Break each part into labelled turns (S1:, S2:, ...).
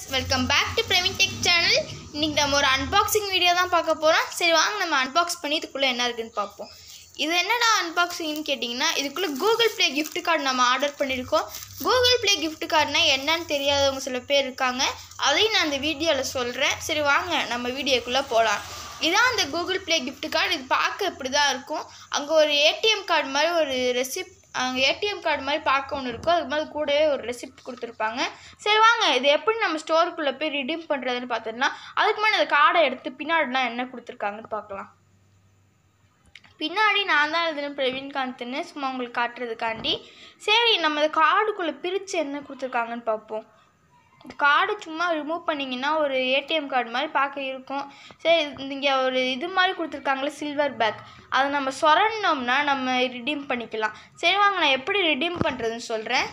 S1: welcome back to Praveen tech channel இன்னைக்கு நம்ம ஒரு அன்பாக்சிங் வீடியோ தான் பார்க்க போகிறோம் சரி வாங்க நம்ம அன்பாக்ஸ் பண்ணி இதுக்குள்ளே என்ன இருக்குன்னு பார்ப்போம் இது என்னடா அன்பாக்சிங்னு கேட்டிங்கன்னா இதுக்குள்ளே கூகுள் ப்ளே gift கார்டு நம்ம ஆர்டர் பண்ணியிருக்கோம் கூகுள் ப்ளே gift கார்டுனா என்னன்னு தெரியாதவங்க சில பேர் இருக்காங்க அதையும் நான் அந்த வீடியோவில் சொல்கிறேன் சரி வாங்க நம்ம வீடியோக்குள்ளே போகலாம் இதான் அந்த கூகுள் ப்ளே gift கார்டு இது பார்க்க இப்படி தான் இருக்கும் அங்கே ஒரு ஏடிஎம் கார்டு மாதிரி ஒரு ரெசிப்ட் அங்கே ஏடிஎம் கார்டு மாதிரி பார்க்க ஒன்று இருக்கும் அது மாதிரி கூடவே ஒரு ரெசிப்ட் கொடுத்துருப்பாங்க சரி வாங்க இது எப்படி நம்ம ஸ்டோருக்குள்ளே போய் ரிடீம் பண்ணுறதுன்னு பார்த்தோம்னா அதுக்கு முன்னாடி அந்த கார்டை எடுத்து பின்னாடிலாம் என்ன கொடுத்துருக்காங்கன்னு பார்க்கலாம் பின்னாடி நான் தான் எழுதுனேன் பிரவீன்காந்த்னு சும்மா உங்களுக்கு காட்டுறதுக்காண்டி சரி நம்ம இந்த கார்டுக்குள்ளே பிரித்து என்ன கொடுத்துருக்காங்கன்னு பார்ப்போம் கார்டு சும்மா ரிமூவ் பண்ணிங்கன்னா ஒரு ஏடிஎம் கார்டு மாதிரி பார்க்க இருக்கும் சரி இங்கே ஒரு இது மாதிரி கொடுத்துருக்காங்களே சில்வர் பேக் அதை நம்ம சொரண்டோம்னா நம்ம ரிடீம் பண்ணிக்கலாம் சரி வாங்க நான் எப்படி ரிடீம் பண்ணுறதுன்னு சொல்கிறேன்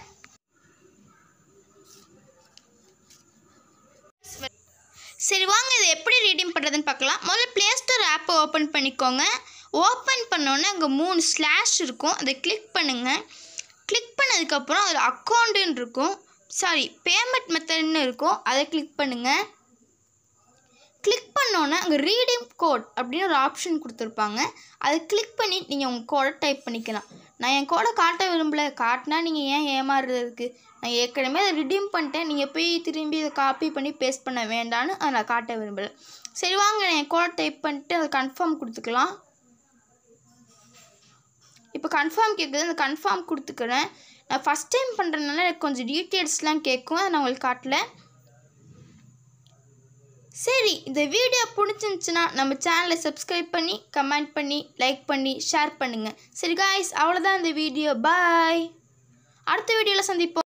S1: சரி வாங்க இதை எப்படி ரீடீம் பண்ணுறதுன்னு பார்க்கலாம் முதல்ல ப்ளே ஸ்டோர் ஆப்பை ஓப்பன் பண்ணிக்கோங்க ஓப்பன் பண்ணோன்னே அங்கே மூணு ஸ்லாஷ் இருக்கும் அதை கிளிக் பண்ணுங்கள் கிளிக் பண்ணதுக்கப்புறம் அதில் அக்கௌண்ட்டுன்னு இருக்கும் சாரி பேமெண்ட் மெத்தட்னு இருக்கும் அதை கிளிக் பண்ணுங்கள் கிளிக் பண்ணோன்னே அங்கே ரீடீம் கோட் அப்படின்னு ஒரு ஆப்ஷன் கொடுத்துருப்பாங்க அதை கிளிக் பண்ணி நீங்கள் உங்கள் கோடை டைப் பண்ணிக்கலாம் நான் என் கோடை காட்ட விரும்பல காட்டினா நீங்கள் ஏன் ஏமாறுறதுக்கு நான் ஏற்கனவே அதை ரிடீம் பண்ணிட்டேன் நீங்கள் போய் திரும்பி இதை காப்பி பண்ணி பேஸ்ட் பண்ண வேண்டான்னு அதை நான் காட்ட விரும்பலை சரி வாங்க நான் என் கோடை டைப் பண்ணிட்டு அதை கன்ஃபார்ம் கொடுத்துக்கலாம் இப்போ கன்ஃபார்ம் கேட்குது அந்த கன்ஃபார்ம் கொடுத்துக்கிறேன் நான் ஃபஸ்ட் டைம் பண்ணுறதுனால எனக்கு கொஞ்சம் டீட்டெயில்ஸ்லாம் கேட்கும் அதை நான் உங்களுக்கு காட்டல சரி இந்த வீடியோ பிடிச்சிருந்துச்சுன்னா நம்ம சேனலை சப்ஸ்கிரைப் பண்ணி கமெண்ட் பண்ணி லைக் பண்ணி ஷேர் பண்ணுங்கள் சரி காய்ஸ் அவ்வளோதான் இந்த வீடியோ பாய் அடுத்த வீடியோவில் சந்திப்போம்